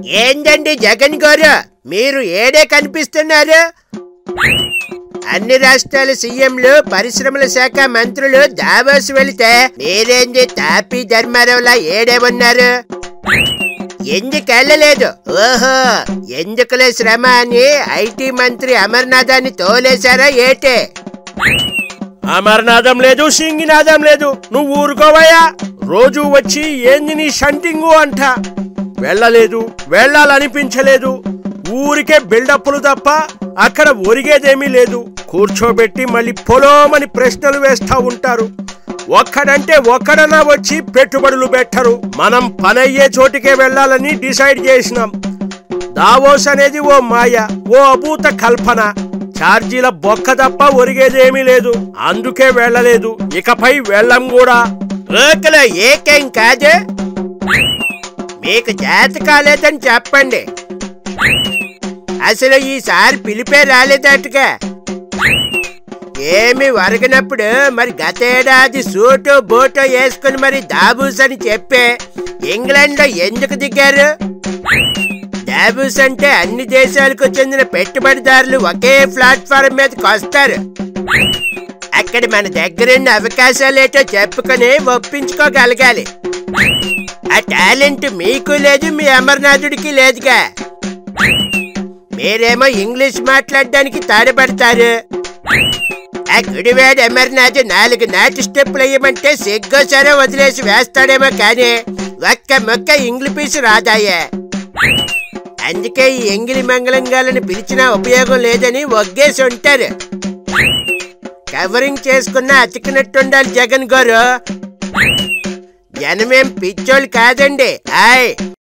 ఏందండి జగన్ గారు మీరు ఏడే కనిపిస్తున్నారు అన్ని రాష్ట్రాల సీఎంలు పరిశ్రమల శాఖ మంత్రులు దావోస్ వెళితే మీరేంది తాపీ ధర్మారావులా ఏడే ఉన్నారు ఎందుకు వెళ్ళలేదు ఓహో ఎందుకులే శ్రమ అని ఐటీ మంత్రి అమర్నాథాన్ని తోలేశారా ఏటే అమర్నాథం లేదు సింగినాథం లేదు నువ్వు ఊరుకోవయ్యా రోజు వచ్చి ఏంది నీ షంటింగు అంట వెళ్ళలేదు వెళ్ళాలనిపించలేదు ఊరికే బిల్డప్లు తప్ప అక్కడ ఒరిగేదేమీ లేదు కూర్చోబెట్టి మళ్ళీ పొలోమని ప్రశ్నలు వేస్తా ఉంటారు ఒక్కడంటే ఒక్కడనా వచ్చి పెట్టుబడులు పెట్టరు మనం పనయ్యే చోటికే వెళ్ళాలని డిసైడ్ చేసినాం దావోస్ అనేది ఓ మాయ ఓ అభూత కల్పన ఛార్జీల బొక్క తప్ప ఒరిగేదేమీ లేదు అందుకే వెళ్ళలేదు ఇకపై వెళ్ళం కూడా ఓకలో ఏకేం కాదు మీకు చేత కాలేదని చెప్పండి అసలు ఈసారి పిలిపే రాలేదట్టుగా ఏమి వరగనప్పుడు మరి గతేడాది సూటు బూటు వేసుకుని మరి దాబూస్ అని చెప్పే ఇంగ్లాండ్ లో ఎందుకు దిగారు దాబూస్ అంటే అన్ని దేశాలకు చెందిన పెట్టుబడిదారులు ఒకే ప్లాట్ఫారం మీదకి వస్తారు అక్కడ మన దగ్గరున్న అవకాశాలేటో చెప్పుకొని ఒప్పించుకోగలగాలి ఆ టాలెంట్ మీకు లేదు మీ అమర్నాథుడికి లేదుగా మీరేమో ఇంగ్లీష్ మాట్లాడడానికి తాడబడతారు ఆ గుడివాడు అమర్నాథ్ నాలుగు నాటి స్టెప్పులు వేయమంటే సిగ్గోసారో వదిలేసి వేస్తాడేమో కానీ ఒక్క మొక్క ఇంగ్లీ పీసు రాదాయే అందుకే ఈ ఎంగిలి మంగళంగాలను పిలిచినా ఉపయోగం లేదని ఒగ్గేసి ఉంటారు కవరింగ్ చేసుకున్న అతికినట్టుండాలి జగన్ గారు జనమేం పిచ్చోళ్ళు కాదండి ఆయ్